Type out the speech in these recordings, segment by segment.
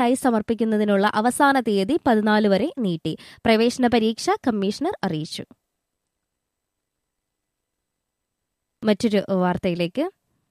റിപ്പോർട്ടായി സമർപ്പിക്കുന്നതിനുള്ള അവസാന തീയതി പതിനാല് വരെ നീട്ടി പ്രവേശന പരീക്ഷ കമ്മീഷണർ അറിയിച്ചു മറ്റൊരു വാർത്തയിലേക്ക്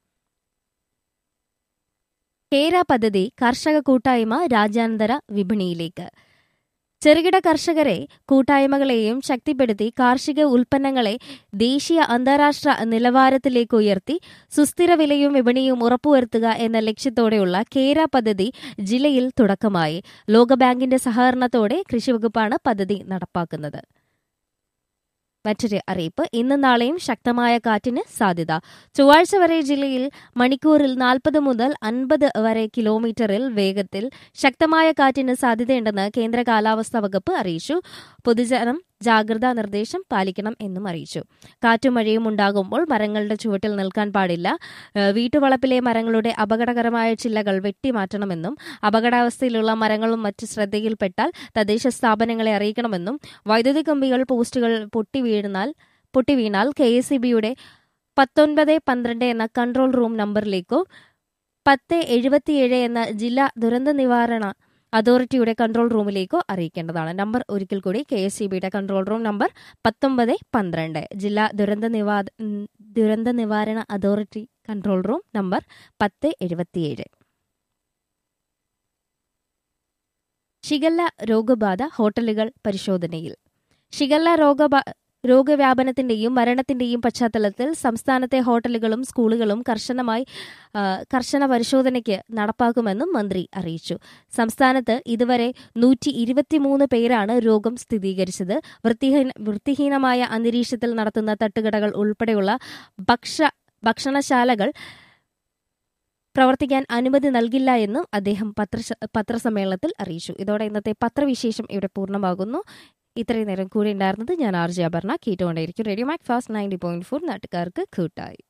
കേര പദ്ധതി കർഷക കൂട്ടായ്മ രാജ്യാന്തര വിപണിയിലേക്ക് ചെറുകിട കർഷകരെ കൂട്ടായ്മകളെയും ശക്തിപ്പെടുത്തി കാർഷിക ഉൽപ്പന്നങ്ങളെ ദേശീയ അന്താരാഷ്ട്ര നിലവാരത്തിലേക്ക് ഉയർത്തി സുസ്ഥിര വിലയും വിപണിയും ഉറപ്പുവരുത്തുക എന്ന ലക്ഷ്യത്തോടെയുള്ള കേര പദ്ധതി ജില്ലയിൽ തുടക്കമായി ലോകബാങ്കിന്റെ സഹകരണത്തോടെ കൃഷിവകുപ്പാണ് പദ്ധതി നടപ്പാക്കുന്നത് മറ്റൊരു അറിയിപ്പ് ഇന്ന് നാളെയും ശക്തമായ കാറ്റിന് സാധ്യത ചൊവ്വാഴ്ച വരെ ജില്ലയിൽ മണിക്കൂറിൽ നാൽപ്പത് മുതൽ അൻപത് വരെ കിലോമീറ്ററിൽ വേഗത്തിൽ ശക്തമായ കാറ്റിന് സാധ്യതയുണ്ടെന്ന് കേന്ദ്ര കാലാവസ്ഥാ വകുപ്പ് അറിയിച്ചു പൊതുജനം ജാഗ്രതാ നിർദ്ദേശം പാലിക്കണം എന്നും അറിയിച്ചു കാറ്റും മഴയും ഉണ്ടാകുമ്പോൾ മരങ്ങളുടെ ചുവട്ടിൽ നിൽക്കാൻ പാടില്ല ഏഹ് വീട്ടുവളപ്പിലെ മരങ്ങളുടെ അപകടകരമായ ചില്ലകൾ വെട്ടിമാറ്റണമെന്നും അപകടാവസ്ഥയിലുള്ള മരങ്ങളും മറ്റ് ശ്രദ്ധയിൽപ്പെട്ടാൽ തദ്ദേശ സ്ഥാപനങ്ങളെ അറിയിക്കണമെന്നും വൈദ്യുതി കമ്പികൾ പോസ്റ്റുകൾ പൊട്ടി വീണാൽ പൊട്ടി വീണാൽ കെ എസ് ഇ ബിയുടെ പത്തൊൻപത് പന്ത്രണ്ട് എന്ന കൺട്രോൾ റൂം നമ്പറിലേക്കോ പത്ത് എഴുപത്തിയേഴ് എന്ന ജില്ലാ ദുരന്ത നിവാരണ അതോറിറ്റിയുടെ കൺട്രോൾ റൂമിലേക്കോ അറിയിക്കേണ്ടതാണ് നമ്പർ ഒരിക്കൽ കൂടി കെ എസ് സി ബിയുടെ കൺട്രോൾ റൂം നമ്പർ പത്തൊമ്പത് പന്ത്രണ്ട് ജില്ലാ ദുരന്ത നിവാ ഉം, ദുരന്ത നിവാരണ അതോറിറ്റി കൺട്രോൾ റൂം നമ്പർ പത്ത് എഴുപത്തിയേഴ് ഷിഗല്ല രോഗബാധ ഹോട്ടലുകൾ പരിശോധനയിൽ ഷിഗല്ല രോഗബാ രോഗവ്യാപനത്തിന്റെയും മരണത്തിന്റെയും പശ്ചാത്തലത്തിൽ സംസ്ഥാനത്തെ ഹോട്ടലുകളും സ്കൂളുകളും കർശനമായി ആ, കർശന പരിശോധനയ്ക്ക് നടപ്പാക്കുമെന്നും മന്ത്രി അറിയിച്ചു സംസ്ഥാനത്ത് ഇതുവരെ നൂറ്റി ഇരുപത്തിമൂന്ന് പേരാണ് രോഗം സ്ഥിരീകരിച്ചത് വൃത്തിഹീന വൃത്തിഹീനമായ അന്തരീക്ഷത്തിൽ നടത്തുന്ന തട്ടുകടകൾ ഉൾപ്പെടെയുള്ള ഭക്ഷ ഭക്ഷണശാലകൾ പ്രവർത്തിക്കാൻ അനുമതി നൽകില്ല എന്നും അദ്ദേഹം പത്ര പത്രസമ്മേളനത്തിൽ അറിയിച്ചു ഇതോടെ ഇന്നത്തെ പത്രവിശേഷം ഇവിടെ പൂർണ്ണമാകുന്നു ഇത്രയും നേരം കൂടെ ഉണ്ടായിരുന്നത് ഞാൻ ആർ ജെ അപർണ കേട്ടുകൊണ്ടേയിരിക്കും radio Mac Fast ninety point four നാട്ടുകാർക്ക് കൂട്ടായി